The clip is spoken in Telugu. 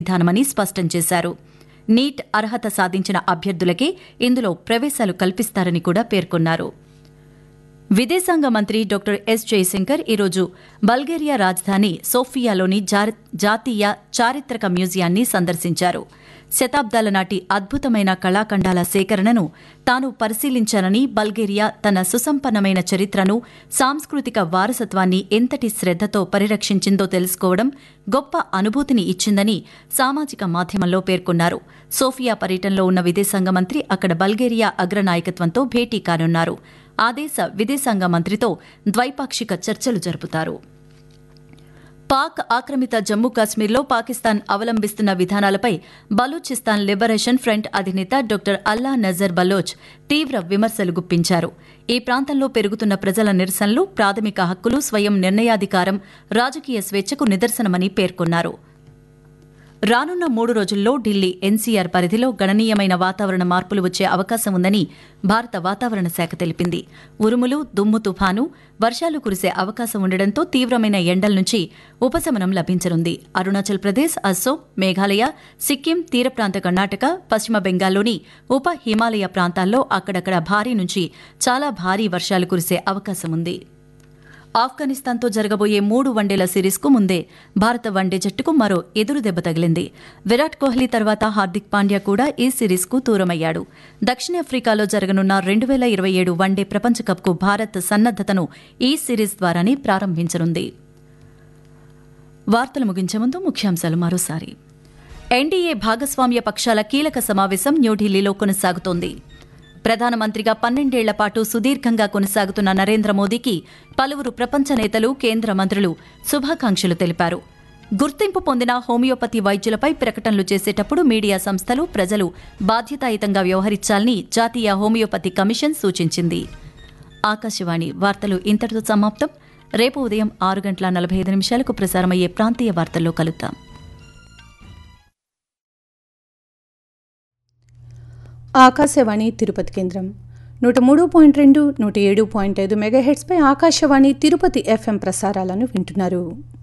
విధానమని స్పష్టం చేశారు నీట్ అర్హత సాధించిన అభ్యర్థులకే ఇందులో ప్రవేశాలు కల్పిస్తారని కూడా పేర్కొన్నారు విదేశాంగ మంత్రి డాక్టర్ ఎస్ జయశంకర్ ఈరోజు బల్గేరియా రాజధాని సోఫియాలోని జారి- జాతీయ చారిత్రక మ్యూజియాన్ని సందర్శించారు శతాబ్దాల నాటి అద్భుతమైన కళాఖండాల సేకరణను తాను పరిశీలించానని బల్గేరియా తన సుసంపన్నమైన చరిత్రను సాంస్కృతిక వారసత్వాన్ని ఎంతటి శ్రద్దతో పరిరక్షించిందో తెలుసుకోవడం గొప్ప అనుభూతిని ఇచ్చిందని సామాజిక మాధ్యమంలో పేర్కొన్నారు సోఫియా పర్యటనలో ఉన్న విదేశాంగ మంత్రి అక్కడ బల్గేరియా అగ్రనాయకత్వంతో భేటీ కానున్నారు ఆ దేశ విదేశాంగ మంత్రితో ద్వైపాక్షిక చర్చలు జరుపుతారు పాక్ ఆక్రమిత జమ్మూ కాశ్మీర్లో పాకిస్తాన్ అవలంబిస్తున్న విధానాలపై బలూచిస్తాన్ లిబరేషన్ ఫ్రంట్ అధినేత డాక్టర్ అల్లా నజర్ బలోచ్ తీవ్ర విమర్శలు గుప్పించారు ఈ ప్రాంతంలో పెరుగుతున్న ప్రజల నిరసనలు ప్రాథమిక హక్కులు స్వయం నిర్ణయాధికారం రాజకీయ స్వేచ్ఛకు నిదర్శనమని పేర్కొన్నారు రానున్న మూడు రోజుల్లో ఢిల్లీ ఎన్సీఆర్ పరిధిలో గణనీయమైన వాతావరణ మార్పులు వచ్చే అవకాశం ఉందని భారత వాతావరణ శాఖ తెలిపింది ఉరుములు దుమ్ము తుఫాను వర్షాలు కురిసే అవకాశం ఉండడంతో తీవ్రమైన ఎండల నుంచి ఉపశమనం లభించనుంది అరుణాచల్ ప్రదేశ్ అస్సోం మేఘాలయ సిక్కిం తీర ప్రాంత కర్ణాటక పశ్చిమ బెంగాల్లోని ఉప హిమాలయ ప్రాంతాల్లో అక్కడక్కడ భారీ నుంచి చాలా భారీ వర్షాలు కురిసే అవకాశం ఉంది ఆఫ్ఘనిస్తాన్తో జరగబోయే మూడు వన్డేల సిరీస్కు ముందే భారత వన్డే జట్టుకు మరో ఎదురు దెబ్బ తగిలింది విరాట్ కోహ్లీ తర్వాత హార్దిక్ పాండ్యా కూడా ఈ సిరీస్కు దూరమయ్యాడు దక్షిణాఫ్రికాలో జరగనున్న రెండు వేల ఇరవై ఏడు వన్డే ప్రపంచ కప్కు భారత్ సన్నద్దతను ఈ సిరీస్ ద్వారానే ప్రారంభించనుంది వార్తలు ముగించే ముందు ముఖ్యాంశాలు మరోసారి ఎన్డీఏ భాగస్వామ్య పక్షాల కీలక సమావేశం న్యూఢిల్లీలో కొనసాగుతోంది ప్రధానమంత్రిగా పన్నెండేళ్ల పాటు సుదీర్ఘంగా కొనసాగుతున్న నరేంద్ర మోదీకి పలువురు ప్రపంచ నేతలు కేంద్ర మంత్రులు శుభాకాంక్షలు తెలిపారు గుర్తింపు పొందిన హోమియోపతి వైద్యులపై ప్రకటనలు చేసేటప్పుడు మీడియా సంస్థలు ప్రజలు బాధ్యతాయుతంగా వ్యవహరించాలని జాతీయ హోమియోపతి కమిషన్ సూచించింది ఆకాశవాణి వార్తలు ఇంతటితో సమాప్తం రేపు ఉదయం ఆరు గంటల నలభై ఐదు నిమిషాలకు ప్రసారమయ్యే ప్రాంతీయ వార్తల్లో కలుద్దాం ఆకాశవాణి తిరుపతి కేంద్రం నూట మూడు పాయింట్ రెండు నూట ఏడు పాయింట్ ఐదు మెగాహెడ్స్పై ఆకాశవాణి తిరుపతి ఎఫ్ఎం ప్రసారాలను వింటున్నారు